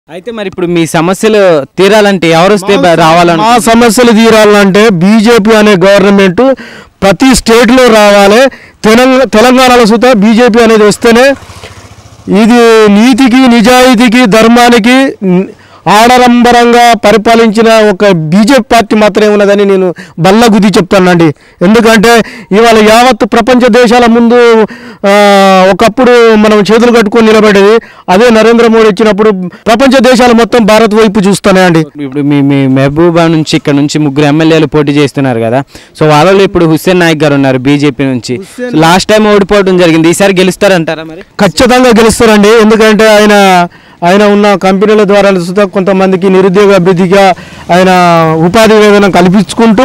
అయితే మరి ఇప్పుడు మీ సమస్యలు తీరాలంటే ఎవరు వస్తే బ- రావాలని మా సమస్యలు తీరాలంటే బీజేపీ అనే గవర్నమెంట్ ప్రతి స్టేట్లో రావాలి తెలంగాణ తెలంగాణలో సుతా బీజేపీ అనేది వస్తేనే ఇది నీతికి నిజాయితీకి ధర్మానికి న్- ఆడరంబరంగా పరిపాలించిన ఒక బీజేపీ పార్టీ మాత్రమే ఉన్నదని నేను బల్లగుద్ది చెప్తానండి ఎందుకంటే ఇవాళ యావత్ ప్రపంచ దేశాల ముందు ఆ, ఒకప్పుడు మనం చేతులు కట్టుకొని నిలబడేది అదే నరేంద్ర మోడీ వచ్చినప్పుడు ప్రపంచ దేశాలు మొత్తం భారత్ వైపు చూస్తున్నాయండి ఇప్పుడు మీ మీ మహబూబా నుంచి ఇక్కడ నుంచి ముగ్గురు ఎమ్మెల్యేలు పోటీ చేస్తున్నారు కదా సో వాళ్ళలో ఇప్పుడు హుస్సేన్ నాయక్ గారు ఉన్నారు బీజేపీ నుంచి లాస్ట్ టైం ఓడిపోవడం జరిగింది ఈసారి గెలుస్తారంటారా మరి ఖచ్చితంగా గెలుస్తారండి ఎందుకంటే ఆయన ఆయన ఉన్న కంపెనీల ద్వారా సుతా కొంతమందికి నిరుద్యోగ అభివృద్ధిగా ఆయన ఉపాధి వేతనం కల్పించుకుంటూ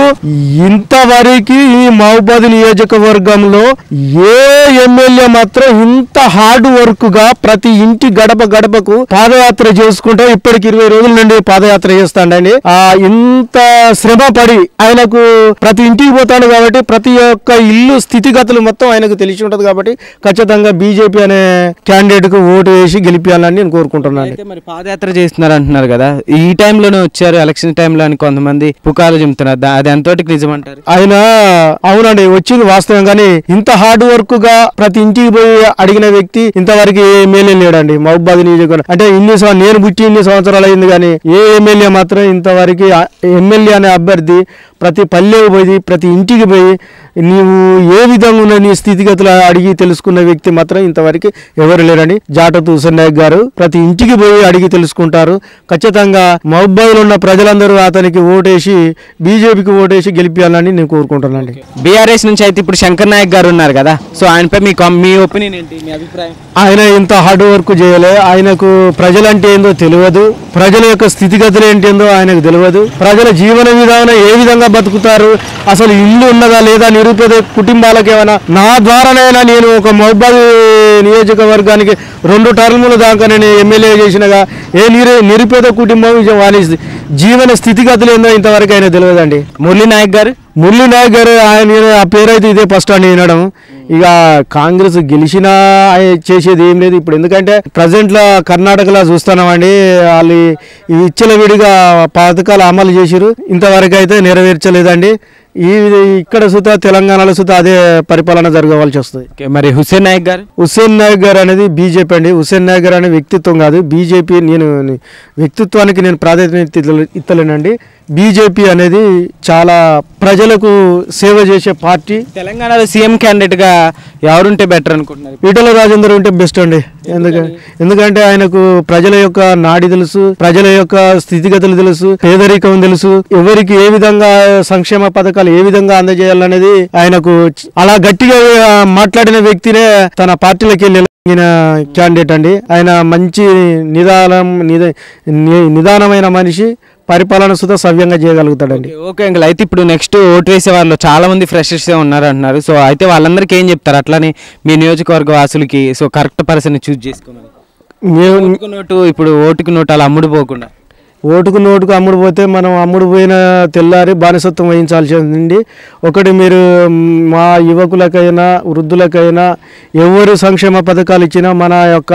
ఇంతవరకు ఈ మహబాద్ నియోజకవర్గంలో ఏ ఎమ్మెల్యే మాత్రం ఇంత హార్డ్ వర్క్ గా ప్రతి ఇంటి గడప గడపకు పాదయాత్ర చేసుకుంటే ఇప్పటికి ఇరవై రోజుల నుండి పాదయాత్ర చేస్తాడండి ఆ ఇంత శ్రమ పడి ఆయనకు ప్రతి ఇంటికి పోతాడు కాబట్టి ప్రతి ఒక్క ఇల్లు స్థితిగతులు మొత్తం ఆయనకు తెలిసి ఉంటది కాబట్టి ఖచ్చితంగా బీజేపీ అనే క్యాండిడేట్ కు ఓటు వేసి గెలిపించాలని నేను కోరుకుంటున్నాను అయితే మరి పాదయాత్ర చేస్తున్నారు అంటున్నారు కదా ఈ టైంలోనే వచ్చారు ఎలక్షన్ టైంలో అని కొంతమంది పుకార్లు చెబుతున్నారు దా- అది ఎంతోటికి నిజమంటారు ఆయన అవునండి వచ్చింది వాస్తవం కానీ ఇంత హార్డ్ వర్క్ గా ప్రతి ఇంటికి పోయి అడిగిన వ్యక్తి ఇంతవరకు ఏ ఎమ్మెల్యే లేడండి మహబాద్ నియోజకవర్గం అంటే ఇన్ని సంవ- నేను పుట్టి ఇన్ని సంవత్సరాలు అయింది కానీ ఏ ఎమ్మెల్యే మాత్రం ఇంతవరకు ఆ ఎమ్మెల్యే అనే అభ్యర్థి ప్రతి పల్లెకు పోయి ప్రతి ఇంటికి పోయి నీవు ఏ విధంగా ఉన్న నీ స్థితిగతులు అడిగి తెలుసుకున్న వ్యక్తి మాత్రం ఇంతవరకు ఎవరు లేరని జాటతు హుసేన్ నాయక్ గారు ప్రతి ఇంటికి పోయి అడిగి తెలుసుకుంటారు ఖచ్చితంగా మహబాద్లో ఉన్న ప్రజలందరూ అతనికి ఓటేసి బీజేపీకి ఓటేసి గెలిపించాలని నేను కోరుకుంటున్నాను బీఆర్ఎస్ నుంచి అయితే ఇప్పుడు శంకర్ నాయక్ గారు ఉన్నారు కదా సో ఆయనపై మీ కామ్- మీ ఒపీనియన్ ఏంటి మీ అభిప్రాయం ఆయన ఇంత హార్డ్ వర్క్ చేయలే ఆయనకు ప్రజలంటే ఏందో తెలియదు ప్రజల యొక్క స్థితిగతులు ఏంటేందో ఆయనకు తెలియదు ప్రజల జీవన విధానం ఏ విధంగా బతుకుతారు అసలు ఇల్లు ఉన్నదా లేదా నిరుపేద కుటుంబాలకు ఏమైనా నా ద్వారానైనా నేను ఒక మహబాద్ నియోజకవర్గానికి రెండు టర్ముల దాకా నేను ఎమ్మెల్యే చేసినగా ఏ నిరు నిరుపేద కుటుంబం ఇది వాని జీవన స్థితిగతులు ఏందో ఇంతవరకు ఆయన తెలియదండి మురళీ నాయక్ గారు మురళీ నాయక్ గారు ఆయన ఆ పేరు అయితే ఇదే ఫస్ట్ అని వినడం ఇక కాంగ్రెస్ గెలిచినా ఆయన చేసేది ఏం లేదు ఇప్పుడు ఎందుకంటే ప్రజెంట్ లా కర్ణాటకలో చూస్తున్నామండి వాళ్ళు ఈ విచ్చలవిడిగా పథకాలు అమలు చేసిరు ఇంతవరకు అయితే నెరవేర్చలేదండి ఈ ఇక్కడ సుతా తెలంగాణలో సుతా అదే పరిపాలన జరగవలసి వస్తుంది ఓకే, మరి హుస్సేన్ నాయక్ గారు హుస్సేన్ నాయక్ గారు అనేది బీజేపీ అండి హుస్సేన్ నాయక్ గారు అనే వ్యక్తిత్వం కాదు బీజేపీ నేను వ్యక్తిత్వానికి నేను ప్రాధాన్యత ఇత్తలే- ఇత్తలేనండి బీజేపీ అనేది చాలా ప్రజలకు సేవ చేసే పార్టీ తెలంగాణలో సీఎం క్యాండిడేట్ గా ఎవరుంటే బెటర్ అనుకుంటున్నారు ఈటల రాజేందర్ ఉంటే బెస్ట్ అండి ఎందుకంటే ఎందుకంటే ఆయనకు ప్రజల యొక్క నాడి తెలుసు ప్రజల యొక్క స్థితిగతులు తెలుసు పేదరికం తెలుసు ఎవరికి ఏ విధంగా సంక్షేమ పథకాలు ఏ విధంగా అందజేయాలనేది ఆయనకు చ- అలా గట్టిగా ఆ, మాట్లాడిన వ్యక్తినే తన పార్టీలోకి వెళ్ళి క్యాండిడేట్ అండి ఆయన మంచి నిదానం నిద ని- నిదానమైన మనిషి పరిపాలన సుధా సవ్యంగా చేయగలుగుతాడండి ఓకే, ఓకే అంకుల్ అయితే ఇప్పుడు నెక్స్ట్ ఓటు వేసే వాళ్ళు చాలా మంది ఫ్రెషర్స్ ఉన్నారు అంటున్నారు సో అయితే వాళ్ళందరికీ ఏం చెప్తారు అట్లానే మీ నియోజకవర్గ వాసులకి సో కరెక్ట్ పర్సన్ చూజ్ చేసుకోమని మేము ఓటుకు నోటు ఇప్పుడు ఓటుకు నోటు అలా అమ్ముడు పోకుండా ఓటుకు నోటుకు అమ్ముడు పోతే మనం అమ్ముడు పోయిన తెల్లారి బానిసత్వం వహించాల్సి ఉంది ఒకటి మీరు మ్, మా యువకులకైనా వృద్ధులకైనా ఎవరు సంక్షేమ పథకాలు ఇచ్చినా మన యొక్క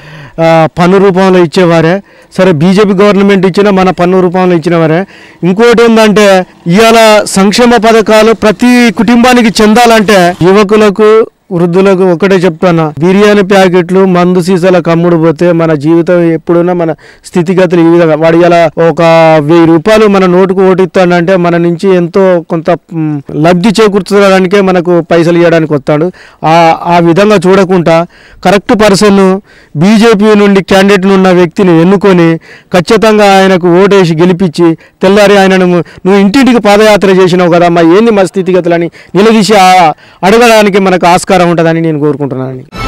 ఆ, పన్ను రూపంలో ఇచ్చేవారే సరే బీజేపీ గవర్నమెంట్ ఇచ్చినా మన పన్ను రూపంలో ఇచ్చినవారే ఇంకోటి ఏంటంటే ఇవాళ సంక్షేమ పథకాలు ప్రతి కుటుంబానికి చెందాలంటే యువకులకు వృద్ధులకు ఒకటే చెప్తాను బిర్యానీ ప్యాకెట్లు మందు సీసాలకు అమ్ముడు పోతే మన జీవితం ఎప్పుడున్నా మన స్థితిగతులు ఈ విధంగా వాడు ఇలా ఒక వెయ్యి రూపాయలు మన నోటుకు ఓటిస్తాడంటే మన నుంచి ఎంతో కొంత మ్, లబ్ధి చేకూర్చడానికే మనకు పైసలు ఇవ్వడానికి వస్తాడు ఆ ఆ విధంగా చూడకుండా కరెక్ట్ పర్సన్ బీజేపీ నుండి క్యాండిడేట్ ఉన్న వ్యక్తిని ఎన్నుకొని ఖచ్చితంగా ఆయనకు ఓటేసి గెలిపించి తెల్లారి ఆయనను నువ్వు ఇంటింటికి పాదయాత్ర చేసినావు కదా మా ఏంది మా స్థితిగతులని నిలదీసి ఆ- అడగడానికి మనకు ఆస్కారం ఉంటుందని నేను కోరుకుంటున్నాను